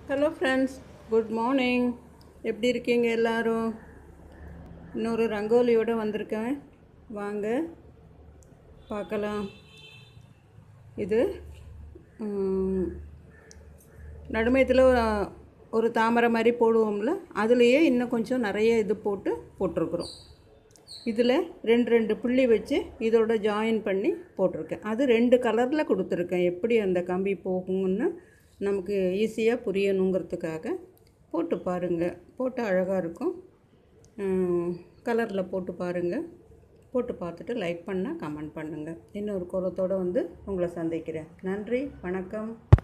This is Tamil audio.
ஹலோ ஃப்ரெண்ட்ஸ் குட் மார்னிங் எப்படி இருக்கீங்க எல்லாரும் இன்னொரு ரங்கோலியோடு வந்திருக்கேன் வாங்க பார்க்கலாம் இது ம், நடுமயத்தில் ஒரு- ஒரு தாமரை மாதிரி போடுவோம்ல அதுலேயே இன்னும் கொஞ்சம் நிறைய இது போட்டு போட்டிருக்குறோம் இதில் ரெண்டு ரெண்டு புள்ளி வச்சு இதோட ஜாயின் பண்ணி போட்டிருக்கேன் அது ரெண்டு கலரில் கொடுத்துருக்கேன் எப்படி அந்த கம்பி போகும்னு நமக்கு ஈஸியாக புரியணுங்கிறதுக்காக போட்டு பாருங்கள் போட்டு அழகாக இருக்கும் கலரில் போட்டு பாருங்கள் போட்டு பார்த்துட்டு லைக் பண்ணால் கமெண்ட் பண்ணுங்கள் இன்னொரு கோலத்தோடு வந்து உங்களை சந்திக்கிறேன் நன்றி வணக்கம்